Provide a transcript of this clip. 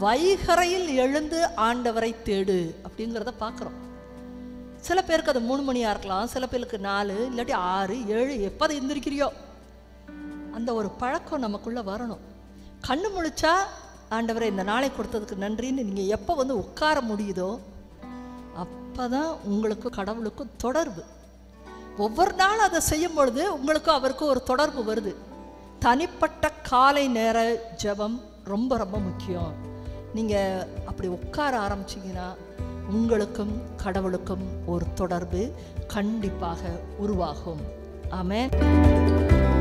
வைகரையில் எழுந்து ஆண்டவரை தேடு அப்படிங்கிறத பார்க்குறோம் சில பேருக்கு அது மூணு மணியாக இருக்கலாம் சில பேருக்கு நாலு இல்லாட்டி ஆறு ஏழு எப்போ அதை எந்திரிக்கிறியோ அந்த ஒரு பழக்கம் நமக்குள்ளே வரணும் கண்ணு முழிச்சா ஆண்டவரை இந்த நாளை கொடுத்ததுக்கு நன்றின்னு நீங்கள் எப்போ வந்து உட்கார முடியுதோ அப்போ தான் உங்களுக்கும் கடவுளுக்கும் தொடர்பு ஒவ்வொரு நாளும் அதை செய்யும் பொழுது உங்களுக்கும் அவருக்கும் ஒரு தொடர்பு வருது தனிப்பட்ட காலை நேர ஜெபம் ரொம்ப ரொம்ப முக்கியம் நீங்கள் அப்படி உட்கார ஆரம்பிச்சீங்கன்னா உங்களுக்கும் கடவுளுக்கும் ஒரு தொடர்பு கண்டிப்பாக உருவாகும் ஆமென்